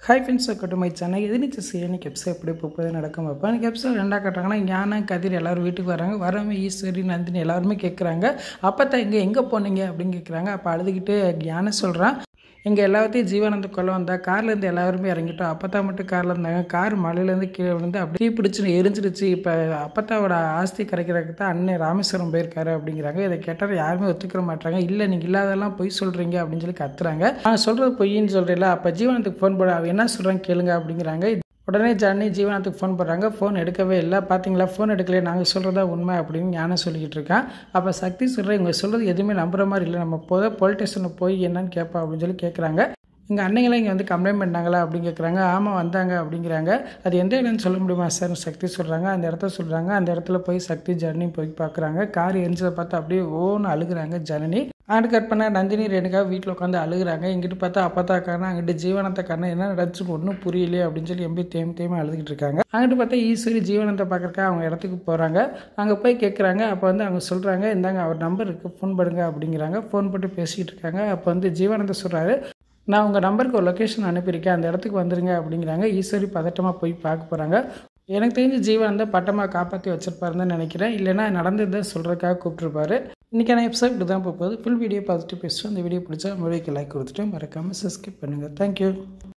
hi friends welcome my channel எதிர்த்து இன்னைக்கு episode எப்படி போகுது நடக்கும் அப்போ எனக்கு எபிசோட் ரெண்டாக கட்டுறாங்கன்னா ஞானம் கதிர் எல்லோரும் வீட்டுக்கு வராங்க வரவங்க ஈஸ்வரி நந்தினி எல்லாருமே கேட்குறாங்க அப்போ தான் இங்கே எங்கே போனீங்க அப்படின்னு கேட்குறாங்க அப்போ அழுதுகிட்டு ஞானம் சொல்கிறான் எங்கள் எல்லாத்தையும் ஜீவானந்த கொலை வந்தா கார்லேருந்து எல்லாருமே இறங்கிட்டோம் அப்பத்தா மட்டும் காரில் இருந்தாங்க கார் மலையிலேருந்து கீழே விழுந்து அப்படியே தீ பிடிச்சின்னு எரிஞ்சிருச்சு இப்போ அப்பத்தாவோட ஆஸ்தி கரைக்கிறதுக்கு தான் அண்ணன் ராமேஸ்வரம் போயிருக்காரு அப்படிங்கிறாங்க இதை கேட்டால் யாருமே ஒத்துக்கிற மாட்டாங்க இல்லை நீங்கள் இல்லாதெல்லாம் பொய் சொல்கிறீங்க அப்படின்னு சொல்லி கத்துறாங்க நான் சொல்கிறது பொய்ன்னு சொல்கிறீங்களா அப்போ ஜீவனத்துக்கு ஃபோன் போட அவ என்ன சொல்கிறாங்க கேளுங்க அப்படிங்கிறாங்க உடனே ஜானி ஜீவனத்துக்கு ஃபோன் பண்ணுறாங்க ஃபோன் எடுக்கவே இல்லை பார்த்தீங்களா ஃபோன் எடுக்கலையே நாங்கள் சொல்கிறதா உண்மை அப்படின்னு ஞானம் சொல்லிக்கிட்டு இருக்கான் அப்போ சக்தி சொல்கிறேன் இவங்க சொல்கிறது எதுவுமே நம்புற மாதிரி இல்லை நம்ம போத போலீஸ் ஸ்டேஷனில் போய் என்னன்னு கேட்பா அப்படின்னு சொல்லி கேட்குறாங்க எங்கள் அன்னைங்களாம் இங்கே வந்து கம்ப்ளைண்ட் பண்ணாங்களா அப்படின்னு கேட்குறாங்க ஆமாம் வந்தாங்க அப்படிங்கிறாங்க அது எந்த இடம்னு சொல்ல முடியுமா சார் சக்தி சொல்கிறாங்க அந்த இடத்த சொல்கிறாங்க அந்த இடத்துல போய் சக்தி ஜனனி போய் பார்க்குறாங்க கார் எரிஞ்சதை பார்த்து அப்படியே ஓன்னு அழுகுறாங்க ஜனனி ஆண்டு கட் பண்ண நந்தினி ரேணுகா வீட்டில் உட்காந்து அழுகுறாங்க இங்கிட்டு பார்த்தா அப்பத்தா காரணம் அங்கிட்டு ஜீவனத்தை காரணம் என்ன நடந்துச்சு ஒன்றும் புரியலையே அப்படின்னு சொல்லி எம்பி தேம்பி தேம்பி அழுதுகிட்டு இருக்காங்க அங்கிட்டு பார்த்தா ஈஸ்வரி ஜீவனத்தை பார்க்கறக்கா அவங்க இடத்துக்கு போகிறாங்க அங்கே போய் கேட்குறாங்க அப்போ வந்து அவங்க சொல்கிறாங்க இந்தாங்க அவர் நம்பர் இருக்குது ஃபோன் பண்ணுங்க அப்படிங்கிறாங்க ஃபோன் போட்டு பேசிகிட்டு இருக்காங்க அப்போ வந்து ஜீவனத்தை சொல்கிறாரு நான் உங்கள் நம்பருக்கு ஒரு லொக்கேஷன் அனுப்பியிருக்கேன் அந்த இடத்துக்கு வந்துருங்க அப்படிங்கிறாங்க ஈஸ்வரி பதட்டமாக போய் பார்க்க போகிறாங்க எனக்கு தெரிஞ்சு ஜீவன் தான் பட்டமாக காப்பாற்றி வச்சிருப்பாருன்னு தான் நினைக்கிறேன் இல்லைனா நடந்ததை சொல்கிறதுக்காக கூப்பிட்ருப்பாரு இன்றைக்கான எபிசோட் இப்படி தான் போகுது ஃபுல் வீடியோ பார்த்துட்டு பேசுவோம் அந்த வீடியோ பிடிச்சா வீடியோக்கு லைக் கொடுத்துட்டு மறக்காமல் சப்ஸ்கிரைப் பண்ணுங்கள் தேங்க்யூ